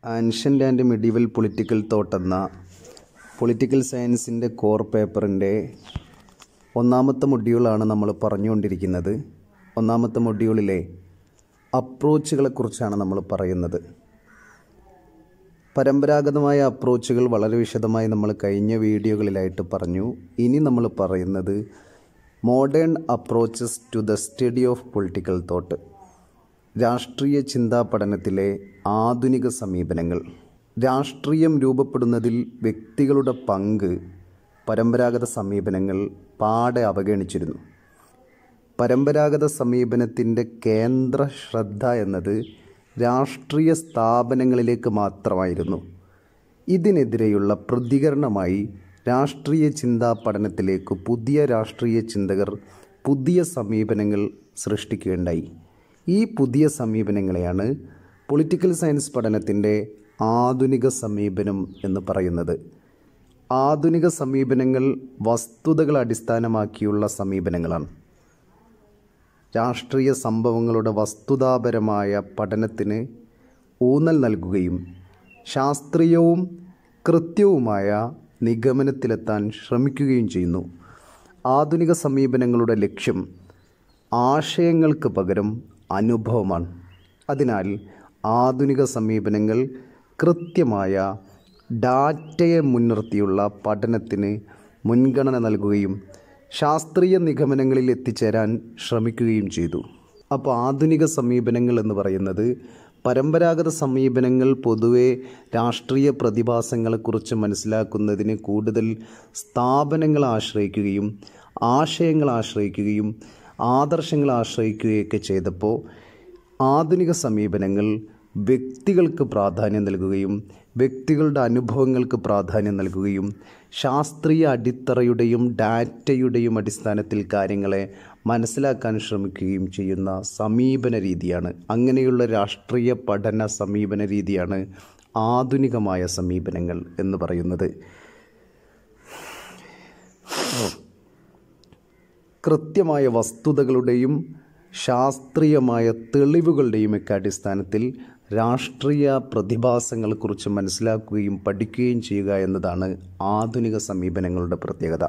ancient and medieval political thought എന്ന political സയൻസിൻ്റെ core പേപ്പറിൻ്റെ ഒന്നാമത്തെ മൊഡ്യൂളാണ് നമ്മൾ പറഞ്ഞുകൊണ്ടിരിക്കുന്നത് ഒന്നാമത്തെ മൊഡ്യൂളിലെ അപ്രോച്ചുകളെക്കുറിച്ചാണ് നമ്മൾ പറയുന്നത് പരമ്പരാഗതമായ അപ്രോച്ചുകൾ വളരെ വിശദമായി നമ്മൾ കഴിഞ്ഞ വീഡിയോകളിലായിട്ട് പറഞ്ഞു ഇനി നമ്മൾ പറയുന്നത് modern approaches to the study of political thought രാഷ്ട്രീയ ചിന്താ പഠനത്തിലെ ആധുനിക സമീപനങ്ങൾ രാഷ്ട്രീയം രൂപപ്പെടുന്നതിൽ വ്യക്തികളുടെ പങ്ക് പരമ്പരാഗത സമീപനങ്ങൾ പാടെ അവഗണിച്ചിരുന്നു പരമ്പരാഗത സമീപനത്തിൻ്റെ കേന്ദ്ര ശ്രദ്ധ എന്നത് രാഷ്ട്രീയ സ്ഥാപനങ്ങളിലേക്ക് മാത്രമായിരുന്നു ഇതിനെതിരെയുള്ള പ്രതികരണമായി രാഷ്ട്രീയ ചിന്താ പഠനത്തിലേക്ക് പുതിയ രാഷ്ട്രീയ ചിന്തകർ പുതിയ സമീപനങ്ങൾ സൃഷ്ടിക്കുകയുണ്ടായി ഈ പുതിയ സമീപനങ്ങളെയാണ് പൊളിറ്റിക്കൽ സയൻസ് പഠനത്തിൻ്റെ ആധുനിക സമീപനം എന്ന് പറയുന്നത് ആധുനിക സമീപനങ്ങൾ വസ്തുതകൾ അടിസ്ഥാനമാക്കിയുള്ള സമീപനങ്ങളാണ് രാഷ്ട്രീയ സംഭവങ്ങളുടെ വസ്തുതാപരമായ പഠനത്തിന് ഊന്നൽ നൽകുകയും ശാസ്ത്രീയവും കൃത്യവുമായ നിഗമനത്തിലെത്താൻ ശ്രമിക്കുകയും ചെയ്യുന്നു ആധുനിക സമീപനങ്ങളുടെ ലക്ഷ്യം ആശയങ്ങൾക്ക് പകരം അനുഭവമാണ് അതിനാൽ ആധുനിക സമീപനങ്ങൾ കൃത്യമായ ഡാറ്റയെ മുൻനിർത്തിയുള്ള പഠനത്തിന് മുൻഗണന നൽകുകയും ശാസ്ത്രീയ നിഗമനങ്ങളിൽ എത്തിച്ചേരാൻ ശ്രമിക്കുകയും ചെയ്തു അപ്പോൾ ആധുനിക സമീപനങ്ങൾ എന്ന് പറയുന്നത് പരമ്പരാഗത സമീപനങ്ങൾ പൊതുവെ രാഷ്ട്രീയ പ്രതിഭാസങ്ങളെക്കുറിച്ച് മനസ്സിലാക്കുന്നതിന് കൂടുതൽ സ്ഥാപനങ്ങളെ ആശ്രയിക്കുകയും ആശയങ്ങളെ ആശ്രയിക്കുകയും ആദർശങ്ങൾ ആശ്രയിക്കുകയൊക്കെ ചെയ്തപ്പോൾ ആധുനിക സമീപനങ്ങൾ വ്യക്തികൾക്ക് പ്രാധാന്യം നൽകുകയും വ്യക്തികളുടെ അനുഭവങ്ങൾക്ക് പ്രാധാന്യം നൽകുകയും ശാസ്ത്രീയ അടിത്തറയുടെയും ഡാറ്റയുടെയും അടിസ്ഥാനത്തിൽ കാര്യങ്ങളെ മനസ്സിലാക്കാൻ ശ്രമിക്കുകയും ചെയ്യുന്ന സമീപന രീതിയാണ് അങ്ങനെയുള്ള രാഷ്ട്രീയ പഠന സമീപന രീതിയാണ് ആധുനികമായ സമീപനങ്ങൾ എന്ന് പറയുന്നത് കൃത്യമായ വസ്തുതകളുടെയും ശാസ്ത്രീയമായ തെളിവുകളുടെയും ഒക്കെ അടിസ്ഥാനത്തിൽ രാഷ്ട്രീയ പ്രതിഭാസങ്ങളെക്കുറിച്ച് മനസ്സിലാക്കുകയും പഠിക്കുകയും ചെയ്യുക എന്നതാണ് ആധുനിക സമീപനങ്ങളുടെ പ്രത്യേകത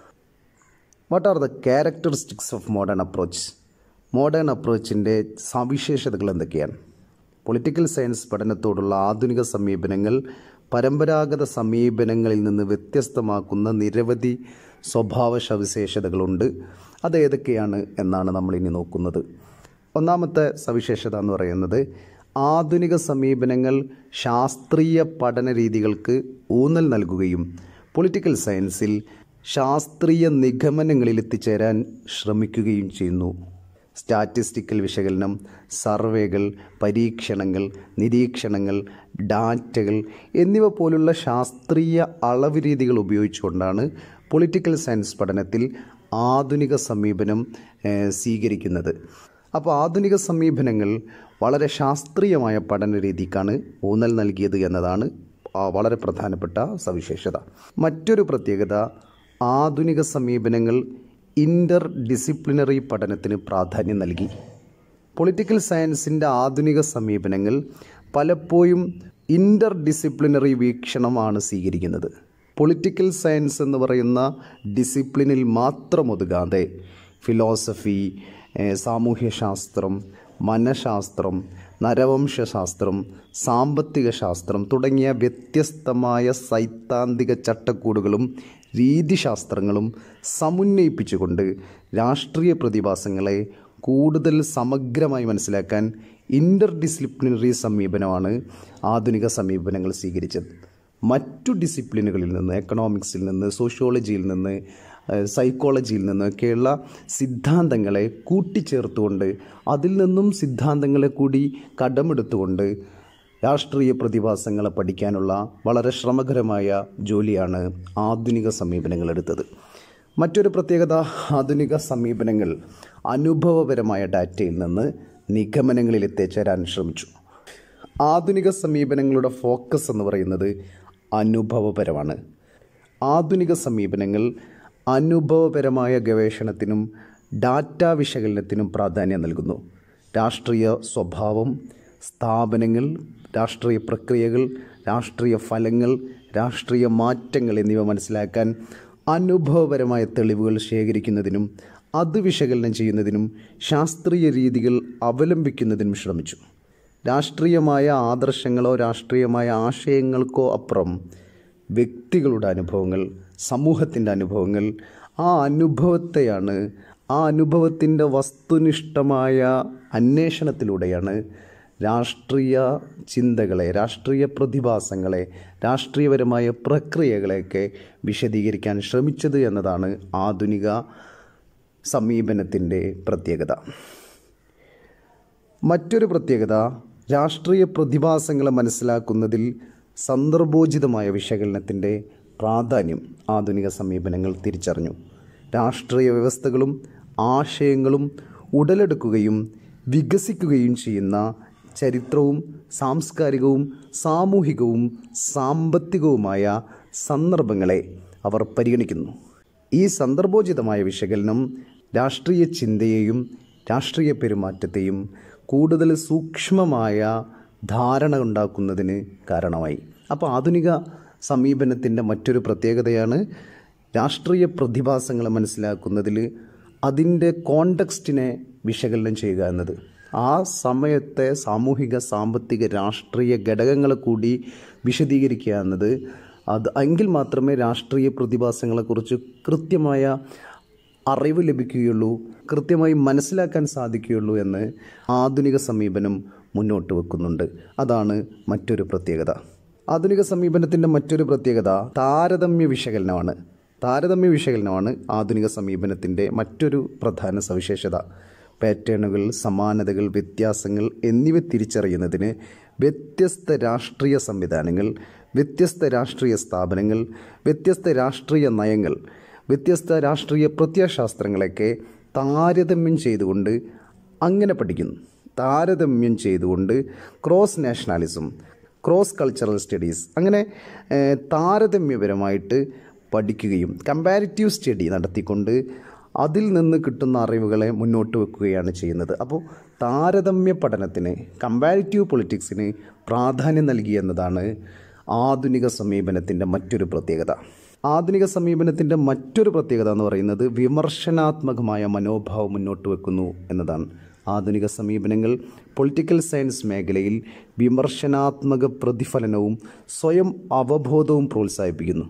what are the characteristics of modern approach modern അപ്രോച്ചിൻ്റെ സവിശേഷതകൾ എന്തൊക്കെയാണ് പൊളിറ്റിക്കൽ സയൻസ് പഠനത്തോടുള്ള ആധുനിക സമീപനങ്ങൾ പരമ്പരാഗത സമീപനങ്ങളിൽ നിന്ന് വ്യത്യസ്തമാക്കുന്ന നിരവധി സ്വഭാവ സവിശേഷതകളുണ്ട് അത് ഏതൊക്കെയാണ് എന്നാണ് നമ്മൾ ഇനി നോക്കുന്നത് ഒന്നാമത്തെ സവിശേഷത എന്ന് പറയുന്നത് ആധുനിക സമീപനങ്ങൾ ശാസ്ത്രീയ പഠന രീതികൾക്ക് ഊന്നൽ നൽകുകയും പൊളിറ്റിക്കൽ സയൻസിൽ ശാസ്ത്രീയ നിഗമനങ്ങളിൽ എത്തിച്ചേരാൻ ശ്രമിക്കുകയും ചെയ്യുന്നു സ്റ്റാറ്റിസ്റ്റിക്കൽ വിശകലനം സർവേകൾ പരീക്ഷണങ്ങൾ നിരീക്ഷണങ്ങൾ ഡാറ്റകൾ എന്നിവ പോലുള്ള ശാസ്ത്രീയ അളവ് രീതികൾ ഉപയോഗിച്ചുകൊണ്ടാണ് പൊളിറ്റിക്കൽ സയൻസ് പഠനത്തിൽ ആധുനിക സമീപനം സ്വീകരിക്കുന്നത് അപ്പോൾ ആധുനിക സമീപനങ്ങൾ വളരെ ശാസ്ത്രീയമായ പഠന രീതിക്കാണ് ഊന്നൽ നൽകിയത് എന്നതാണ് വളരെ പ്രധാനപ്പെട്ട സവിശേഷത മറ്റൊരു പ്രത്യേകത ആധുനിക സമീപനങ്ങൾ ഇൻ്റർ ഡിസിപ്ലിനറി പഠനത്തിന് പ്രാധാന്യം നൽകി പൊളിറ്റിക്കൽ സയൻസിൻ്റെ ആധുനിക സമീപനങ്ങൾ പലപ്പോഴും ഇൻ്റർ ഡിസിപ്ലിനറി വീക്ഷണമാണ് സ്വീകരിക്കുന്നത് പൊളിറ്റിക്കൽ സയൻസ് എന്ന് പറയുന്ന ഡിസിപ്ലിനിൽ മാത്രം ഒതുങ്ങാതെ ഫിലോസഫി സാമൂഹ്യശാസ്ത്രം മനഃശാസ്ത്രം നരവംശശാസ്ത്രം സാമ്പത്തിക ശാസ്ത്രം തുടങ്ങിയ വ്യത്യസ്തമായ സൈദ്ധാന്തിക ചട്ടക്കൂടുകളും രീതിശാസ്ത്രങ്ങളും സമുന്നയിപ്പിച്ചുകൊണ്ട് രാഷ്ട്രീയ പ്രതിഭാസങ്ങളെ കൂടുതൽ സമഗ്രമായി മനസ്സിലാക്കാൻ ഇൻ്റർ ഡിസിപ്ലിനറി സമീപനമാണ് ആധുനിക സമീപനങ്ങൾ സ്വീകരിച്ചത് മറ്റു ഡിസിപ്ലിനുകളിൽ നിന്ന് എക്കണോമിക്സിൽ നിന്ന് സോഷ്യോളജിയിൽ നിന്ന് സൈക്കോളജിയിൽ നിന്നൊക്കെയുള്ള സിദ്ധാന്തങ്ങളെ കൂട്ടിച്ചേർത്തുകൊണ്ട് അതിൽ നിന്നും സിദ്ധാന്തങ്ങളെ കൂടി കടമെടുത്തുകൊണ്ട് രാഷ്ട്രീയ പ്രതിഭാസങ്ങളെ പഠിക്കാനുള്ള വളരെ ശ്രമകരമായ ജോലിയാണ് ആധുനിക സമീപനങ്ങൾ എടുത്തത് മറ്റൊരു പ്രത്യേകത ആധുനിക സമീപനങ്ങൾ അനുഭവപരമായ ഡാറ്റയിൽ നിന്ന് നിഗമനങ്ങളിൽ എത്തിച്ചേരാൻ ശ്രമിച്ചു ആധുനിക സമീപനങ്ങളുടെ ഫോക്കസ് എന്ന് പറയുന്നത് അനുഭവപരമാണ് ആധുനിക സമീപനങ്ങൾ അനുഭവപരമായ ഗവേഷണത്തിനും ഡാറ്റാ വിശകലനത്തിനും പ്രാധാന്യം നൽകുന്നു രാഷ്ട്രീയ സ്വഭാവം സ്ഥാപനങ്ങൾ രാഷ്ട്രീയ പ്രക്രിയകൾ രാഷ്ട്രീയ ഫലങ്ങൾ രാഷ്ട്രീയ മാറ്റങ്ങൾ എന്നിവ മനസ്സിലാക്കാൻ അനുഭവപരമായ തെളിവുകൾ ശേഖരിക്കുന്നതിനും അത് വിശകലനം ചെയ്യുന്നതിനും ശാസ്ത്രീയ രീതികൾ അവലംബിക്കുന്നതിനും ശ്രമിച്ചു രാഷ്ട്രീയമായ ആദർശങ്ങളോ രാഷ്ട്രീയമായ ആശയങ്ങൾക്കോ അപ്പുറം വ്യക്തികളുടെ അനുഭവങ്ങൾ സമൂഹത്തിൻ്റെ അനുഭവങ്ങൾ ആ അനുഭവത്തെയാണ് ആ അനുഭവത്തിൻ്റെ വസ്തുനിഷ്ഠമായ അന്വേഷണത്തിലൂടെയാണ് രാഷ്ട്രീയ ചിന്തകളെ രാഷ്ട്രീയ പ്രതിഭാസങ്ങളെ രാഷ്ട്രീയപരമായ പ്രക്രിയകളെയൊക്കെ വിശദീകരിക്കാൻ ശ്രമിച്ചത് എന്നതാണ് ആധുനിക സമീപനത്തിൻ്റെ പ്രത്യേകത മറ്റൊരു പ്രത്യേകത രാഷ്ട്രീയ പ്രതിഭാസങ്ങളെ മനസ്സിലാക്കുന്നതിൽ സന്ദർഭോചിതമായ വിശകലനത്തിൻ്റെ പ്രാധാന്യം ആധുനിക സമീപനങ്ങൾ തിരിച്ചറിഞ്ഞു രാഷ്ട്രീയ വ്യവസ്ഥകളും ആശയങ്ങളും ഉടലെടുക്കുകയും വികസിക്കുകയും ചെയ്യുന്ന ചരിത്രവും സാംസ്കാരികവും സാമൂഹികവും സാമ്പത്തികവുമായ സന്ദർഭങ്ങളെ അവർ പരിഗണിക്കുന്നു ഈ സന്ദർഭോചിതമായ വിശകലനം രാഷ്ട്രീയ ചിന്തയെയും രാഷ്ട്രീയ പെരുമാറ്റത്തെയും കൂടുതൽ സൂക്ഷ്മമായ ധാരണ ഉണ്ടാക്കുന്നതിന് കാരണമായി അപ്പോൾ ആധുനിക സമീപനത്തിൻ്റെ മറ്റൊരു പ്രത്യേകതയാണ് രാഷ്ട്രീയ പ്രതിഭാസങ്ങളെ മനസ്സിലാക്കുന്നതിൽ അതിൻ്റെ കോണ്ടക്സ്റ്റിനെ വിശകലനം ചെയ്യുക എന്നത് ആ സമയത്തെ സാമൂഹിക സാമ്പത്തിക രാഷ്ട്രീയ ഘടകങ്ങളെ കൂടി വിശദീകരിക്കുക എന്നത് അത് എങ്കിൽ മാത്രമേ രാഷ്ട്രീയ പ്രതിഭാസങ്ങളെക്കുറിച്ച് കൃത്യമായ അറിവ് ലഭിക്കുകയുള്ളൂ കൃത്യമായി മനസ്സിലാക്കാൻ സാധിക്കുകയുള്ളൂ എന്ന് ആധുനിക സമീപനം മുന്നോട്ട് വെക്കുന്നുണ്ട് അതാണ് മറ്റൊരു പ്രത്യേകത ആധുനിക സമീപനത്തിൻ്റെ മറ്റൊരു പ്രത്യേകത താരതമ്യ വിശകലനമാണ് താരതമ്യ വിശകലനമാണ് ആധുനിക സമീപനത്തിൻ്റെ മറ്റൊരു പ്രധാന സവിശേഷത പാറ്റേണുകൾ സമാനതകൾ വ്യത്യാസങ്ങൾ എന്നിവ തിരിച്ചറിയുന്നതിന് വ്യത്യസ്ത രാഷ്ട്രീയ സംവിധാനങ്ങൾ വ്യത്യസ്ത രാഷ്ട്രീയ സ്ഥാപനങ്ങൾ വ്യത്യസ്ത രാഷ്ട്രീയ നയങ്ങൾ വ്യത്യസ്ത രാഷ്ട്രീയ പ്രത്യയശാസ്ത്രങ്ങളൊക്കെ താരതമ്യം ചെയ്തുകൊണ്ട് അങ്ങനെ പഠിക്കുന്നു താരതമ്യം ചെയ്തുകൊണ്ട് cross nationalism cross cultural studies അങ്ങനെ ഏഹ്, താരതമ്യപരമായിട്ട് പഠിക്കുകയും കമ്പാരിറ്റീവ് സ്റ്റഡി നടത്തിക്കൊണ്ട് അതിൽ നിന്ന് കിട്ടുന്ന അറിവുകളെ മുന്നോട്ട് വെക്കുകയാണ് ചെയ്യുന്നത് അപ്പോൾ താരതമ്യ പഠനത്തിന് കമ്പാരിറ്റീവ് പൊളിറ്റിക്സിന് പ്രാധാന്യം നൽകി എന്നതാണ് ആധുനിക സമീപനത്തിൻ്റെ മറ്റൊരു പ്രത്യേകത ആധുനിക സമീപനത്തിൻ്റെ മറ്റൊരു പ്രത്യേകത എന്ന് പറയുന്നത് വിമർശനാത്മകമായ മനോഭാവം മുന്നോട്ട് വെക്കുന്നു എന്നതാണ് ആധുനിക സമീപനങ്ങൾ പൊളിറ്റിക്കൽ സയൻസ് മേഖലയിൽ വിമർശനാത്മക പ്രതിഫലനവും സ്വയം അവബോധവും പ്രോത്സാഹിപ്പിക്കുന്നു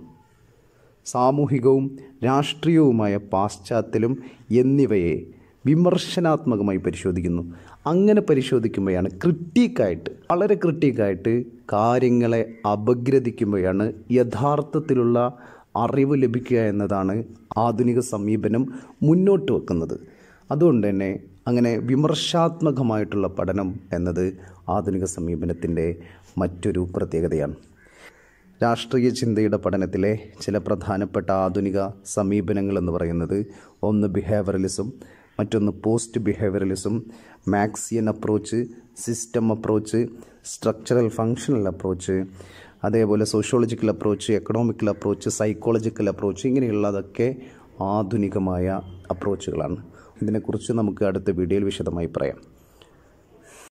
സാമൂഹികവും രാഷ്ട്രീയവുമായ പാശ്ചാത്തലം എന്നിവയെ വിമർശനാത്മകമായി പരിശോധിക്കുന്നു അങ്ങനെ പരിശോധിക്കുമ്പോഴാണ് ക്രിട്ടിക്കായിട്ട് വളരെ ക്രിട്ടിക്കായിട്ട് കാര്യങ്ങളെ അപഗ്രഥിക്കുമ്പോഴാണ് യഥാർത്ഥത്തിലുള്ള അറിവ് ലഭിക്കുക എന്നതാണ് ആധുനിക സമീപനം മുന്നോട്ട് വെക്കുന്നത് അതുകൊണ്ട് തന്നെ അങ്ങനെ വിമർശാത്മകമായിട്ടുള്ള പഠനം എന്നത് ആധുനിക സമീപനത്തിൻ്റെ മറ്റൊരു പ്രത്യേകതയാണ് രാഷ്ട്രീയ ചിന്തയുടെ പഠനത്തിലെ ചില പ്രധാനപ്പെട്ട ആധുനിക സമീപനങ്ങൾ എന്ന് പറയുന്നത് ഒന്ന് ബിഹേവിയറലിസം മറ്റൊന്ന് post behaviouralism Marxian approach system approach structural functional approach അതേപോലെ sociological approach economical approach psychological approach ഇങ്ങനെയുള്ളതൊക്കെ ആധുനികമായ അപ്രോച്ചുകളാണ് ഇതിനെക്കുറിച്ച് നമുക്ക് അടുത്ത വീഡിയോയിൽ വിശദമായി പറയാം